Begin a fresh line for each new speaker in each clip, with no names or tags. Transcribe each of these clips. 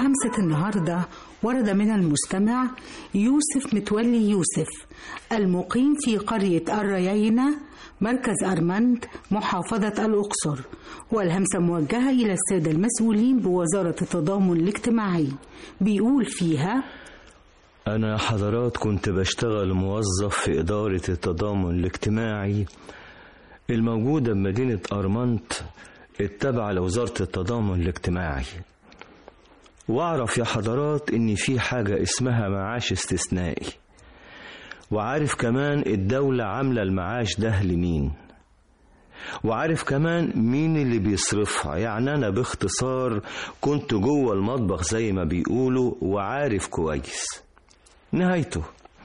همسة النهاردة ورد من المستمع يوسف متولي يوسف المقيم في قرية الريينة مركز أرمند محافظة الأقصر والهمسة موجهة إلى السادة المسؤولين بوزارة التضامن الاجتماعي بيقول فيها
أنا حضرات كنت بشتغل موظف في إدارة التضامن الاجتماعي الموجودة بمدينة أرمنت التابعة لوزارة التضامن الاجتماعي وأعرف يا حضرات إن في حاجة اسمها معاش استثنائي وعارف كمان الدولة عاملة المعاش ده لمين وعارف كمان مين اللي بيصرفها يعني أنا باختصار كنت جوه المطبخ زي ما بيقولوا وعارف كويس نهايته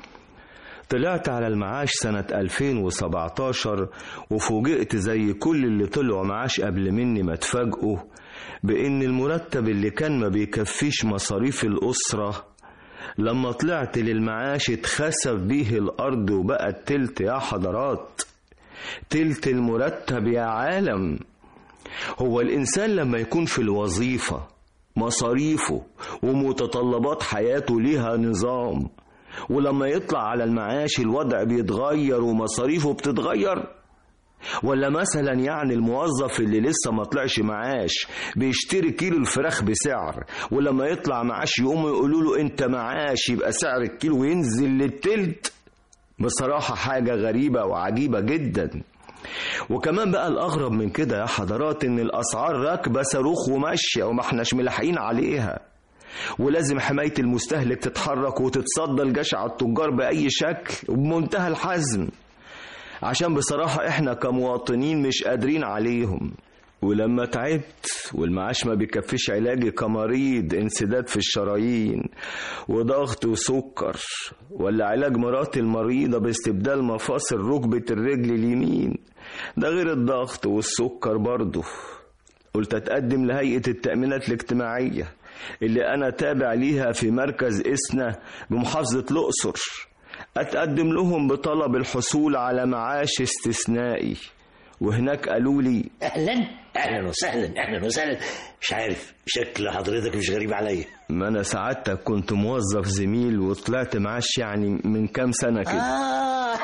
طلعت على المعاش سنة 2017 وفوجئت زي كل اللي طلعوا معاش قبل مني ما اتفاجئوا بإن المرتب اللي كان ما بيكفيش مصاريف الأسرة لما طلعت للمعاش اتخسف بيه الأرض وبقى التلت يا حضرات تلت المرتب يا عالم هو الإنسان لما يكون في الوظيفة مصاريفه ومتطلبات حياته ليها نظام ولما يطلع على المعاش الوضع بيتغير ومصاريفه بتتغير ولا مثلا يعني الموظف اللي لسه ما طلعش معاش بيشتري كيلو الفراخ بسعر ولما يطلع معاش يقوموا يقولوا له انت معاش يبقى سعر الكيلو ينزل للتلت بصراحة حاجة غريبة وعجيبة جدا وكمان بقى الأغرب من كده يا حضرات إن الأسعار راكبة صاروخ وماشية وما احناش ملاحقين عليها ولازم حماية المستهلك تتحرك وتتصدى لجشع التجار بأي شكل وبمنتهى الحزم عشان بصراحة احنا كمواطنين مش قادرين عليهم ولما تعبت والمعاش ما بيكفيش علاجي كمريض انسداد في الشرايين وضغط وسكر ولا علاج مراتي المريضة باستبدال مفاصل ركبة الرجل اليمين ده غير الضغط والسكر برضه قلت اتقدم لهيئة التأمينات الاجتماعية اللي أنا تابع ليها في مركز إسنا بمحافظة الأقصر أتقدم لهم بطلب الحصول على معاش استثنائي وهناك قالوا لي
اهلا اهلا وسهلا اهلا وسهلا مش عارف شكل حضرتك مش غريب عليا
ما أنا سعادتك كنت موظف زميل وطلعت معاش يعني من كام سنة كده
آه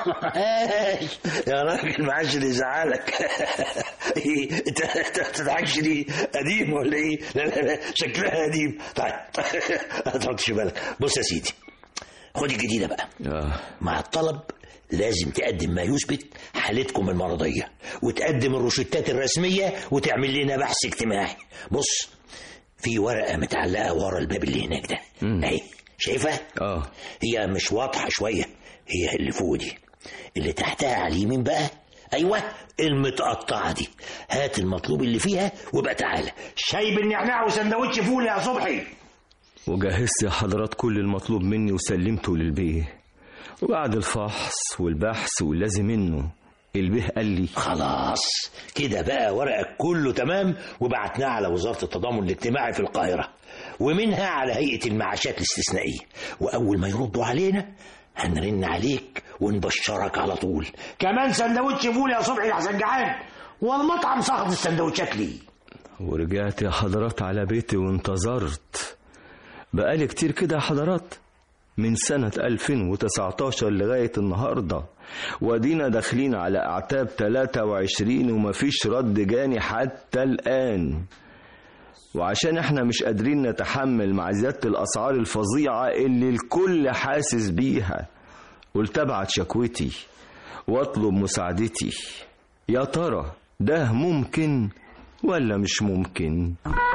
يا راجل معاش اللي يزعلك إيه، انت أنت ما تضحكش دي قديم ولا ايه؟ لا لا لا شكلها قديم طيب ما تحطش بالك بص يا سيدي خد الجديده بقى
آه.
مع الطلب لازم تقدم ما يثبت حالتكم المرضية وتقدم الروشتات الرسمية وتعمل لنا بحث اجتماعي بص في ورقة متعلقة ورا الباب اللي هناك ده اهي شايفها؟
اه
هي مش واضحة شوية هي اللي فوق دي اللي تحتها على اليمين بقى ايوه المتقطعة دي هات المطلوب اللي فيها وابقى تعالى شاي بالنعناع وسندوتش فول يا صبحي
وجهزت يا حضرات كل المطلوب مني وسلمته للبيه وبعد الفحص والبحث واللازم منه البيه قال لي
خلاص كده بقى ورقك كله تمام وبعتناه على وزارة التضامن الاجتماعي في القاهرة ومنها على هيئة المعاشات الاستثنائية وأول ما يردوا علينا هنرن عليك ونبشرك على طول كمان سندوتش فول يا صبحي لحسن جعان والمطعم صاحب السندوتشات ليه
ورجعت يا حضرات على بيتي وانتظرت بقالي كتير كده يا حضرات من سنة 2019 لغاية النهاردة ودينا داخلين على أعتاب 23 ومفيش رد جاني حتى الآن وعشان احنا مش قادرين نتحمل مع زيادة الأسعار الفظيعة اللي الكل حاسس بيها قلت أبعت شكوتي واطلب مساعدتي يا ترى ده ممكن ولا مش ممكن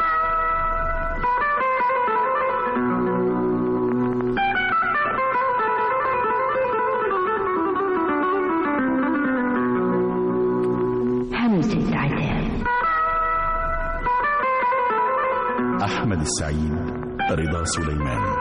همسة عتاب
أحمد السعيد رضا سليمان